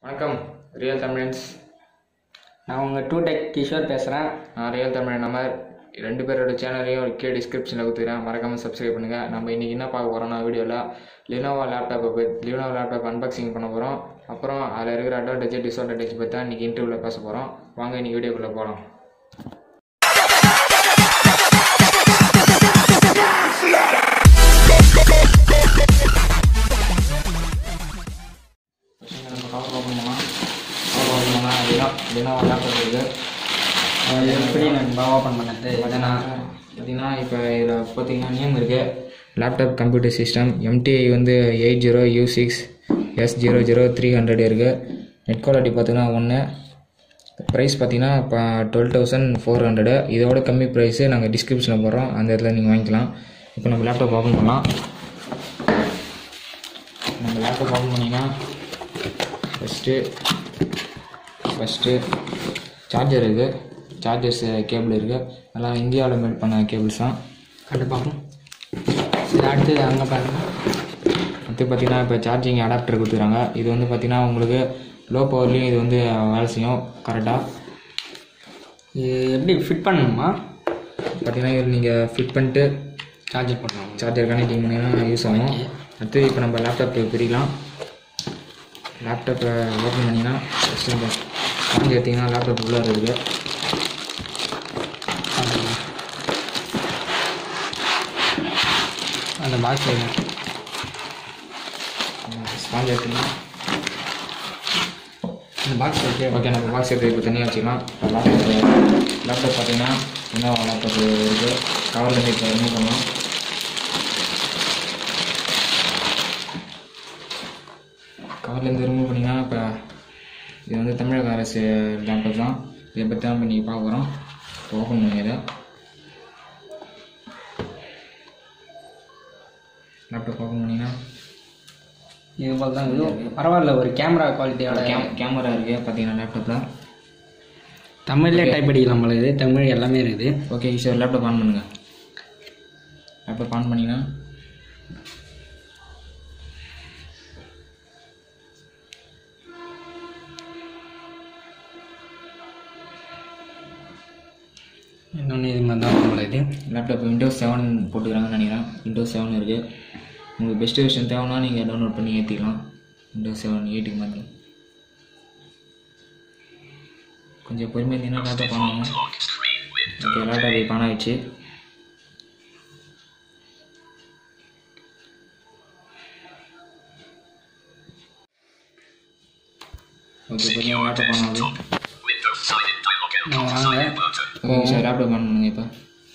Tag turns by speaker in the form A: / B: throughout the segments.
A: வணக்கம் ரியல் தமிழன்ஸ்
B: நான் உங்கள் டூ டெக் கிஷோர் பேசுகிறேன்
A: நான் ரியல் தமிழ் நம்பர் ரெண்டு பேரோட சேனலையும் கீழே டிஸ்கிரிப்ஷனில் கொடுத்துக்கிறேன் மறக்காமல் சப்ஸ்கிரைப் பண்ணுங்கள் நம்ம இன்றைக்கி என்ன பார்க்க போகிறோம்னா வீடியோவில் லினோவா லேப்டாப்பை பற்றி லினோவா லேப்டாப் அன்பாக்சிங் பண்ண போகிறோம் அப்புறம் அதில் இருக்கிற அட்வான்டேஜ் டிஸ்அட்வான்டேஜ் பற்றி தான் இன்றைக்கி இன்டர்வியூவில் பேச போகிறோம் வாங்க இன்றைக்கி வீடியோக்குள்ளே போகலாம் நம்ம கவர் ஓப்பன் பண்ணலாம் கவர் ஓப்பன் பண்ணால் லினோ லினோவா லேப்டாப் இருக்குது
B: அது எப்படி நண்பா ஓப்பன் பண்ணது
A: பார்த்தீங்கன்னா பார்த்தீங்கன்னா இப்போ இதில் பார்த்தீங்கன்னா நேம் இருக்குது லேப்டாப் கம்ப்யூட்டர் சிஸ்டம் எம்டிஐ வந்து eight zero U six S zero zero three hundred இருக்குது நெட் குவாலிட்டி பார்த்தீங்கன்னா ஒன்று ப்ரைஸ் பார்த்தீங்கன்னா இப்போ டுவெல் தௌசண்ட் ஃபோர் ஹண்ட்ரடு இதோட கம்மி ப்ரைஸு நாங்கள் டிஸ்கிரிப்ஷனில் போடுறோம் அந்த இடத்துல நீங்கள் வாங்கிக்கலாம் இப்போ நம்ம லேப்டாப் ஓப்பன் பண்ணலாம் நம்ம லேப்டாப் ஓப்பன் பண்ணிங்கன்னா ஃபஸ்ட்டு ஃபஸ்ட்டு சார்ஜர் இருக்குது சார்ஜர்ஸ் கேபிள் இருக்குது எல்லாம் இந்தியாவில் மேட் பண்ண கேபிள்ஸ் தான்
B: கண்டு பார்ப்போம் சரி அடுத்தது அங்கே பாருங்க
A: அடுத்து பார்த்தீங்கன்னா இப்போ சார்ஜிங் அடாப்டர் கொடுத்துருக்காங்க இது வந்து பார்த்தீங்கன்னா உங்களுக்கு லோ பவர்லேயும் இது வந்து வேலை செய்யும் கரெக்டாக
B: இது எப்படி ஃபிட் பண்ணணுமா
A: பார்த்தீங்கன்னா இது நீங்கள் ஃபிட் பண்ணிட்டு
B: சார்ஜர் பண்ணணும்
A: சார்ஜர் கனெக்டிங் பண்ணிங்கன்னா யூஸ் ஆகும் அடுத்து இப்போ நம்ம லேப்டாப் பிரிக்கலாம் லேப்டாப்பை ஓப்பன் பண்ணிங்கன்னா ஃபஸ்ட்டு இந்த ஸ்பாஞ்ச் எடுத்திங்கன்னா லேப்டாப் உள்ளே இருக்குது
B: அந்த பாக்ஸ்
A: ஸ்பாஞ்ச் எடுத்திங்கன்னா
B: அந்த பாக்ஸ் வச்சு
A: ஓகே நம்ம பாக்ஸ் எடுத்து இப்போ தனியாக வச்சுக்கலாம் லேப்டாப் லேப்டாப் பார்த்தீங்கன்னா இன்னும் லேப்டாப் இருக்குது கவர்லேருந்து இப்போ ரிமூவ் பண்ணலாம் கவர்லேருந்து ரிமூவ் பண்ணிங்கன்னா இப்போ இது வந்து தமிழக அரசு லேப்டாப் தான் இதை பற்றி தான் இப்போ நீங்கள் பார்க்க போகிறோம் இப்போ ஓப்பன் பண்ணுங்க இதை லேப்டாப் ஓப்பன் பண்ணிங்கன்னா
B: இது போல் தான் இது பரவாயில்ல ஒரு கேமரா குவாலிட்டியோட
A: கேம் கேமரா இருக்குது பார்த்தீங்கன்னா லேப்டாப்பில்
B: தமிழ்லேயே டைப் அடிக்கலாம் போல இது தமிழ் எல்லாமே இருக்குது
A: ஓகே சார் லேப்டாப் ஆன் பண்ணுங்க லேப்டாப் ஆன் பண்ணிங்கன்னா
B: இன்னொன்று இது மாதிரி தான் போல இது
A: லேப்டாப் விண்டோஸ் செவன் போட்டுக்கிறாங்கன்னு நினைக்கிறேன் விண்டோஸ் செவன் இருக்குது உங்களுக்கு பெஸ்ட் வெர்ஷன் தேவைன்னா நீங்கள் டவுன்லோட் பண்ணி ஏற்றிக்கலாம் விண்டோஸ் செவன் எயிட்டுக்கு மாதிரி கொஞ்சம் பொறுமையாக இருந்தீங்கன்னா லேப்டாப் ஆன் ஆகும் ஓகே லேப்டாப் இப்போ ஆன் ஆயிடுச்சு ஓகே பொறுமையாக லேப்டாப் ஆன் ஆகுது
B: நான் வாங்க
A: ஓகே சார் லேப்டாப் ஆன் பண்ணுங்க இப்போ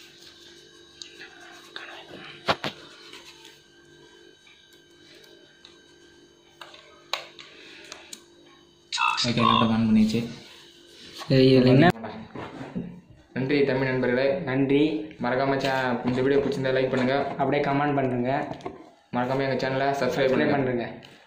A: ஓகே லேப்டாப் ஆன் பண்ணிடுச்சு
B: சரி இதில் என்ன
A: நன்றி தமிழ் நண்பர்களே
B: நன்றி
A: மறக்காம சே இந்த வீடியோ பிடிச்சிருந்தா லைக் பண்ணுங்கள்
B: அப்படியே கமெண்ட் பண்ணுங்க
A: மறக்காம எங்கள் சேனலை சப்ஸ்கிரைப்
B: சப்ஸ்கிரைப்
A: பண்ணுங்கள்
B: பண்ணுங்க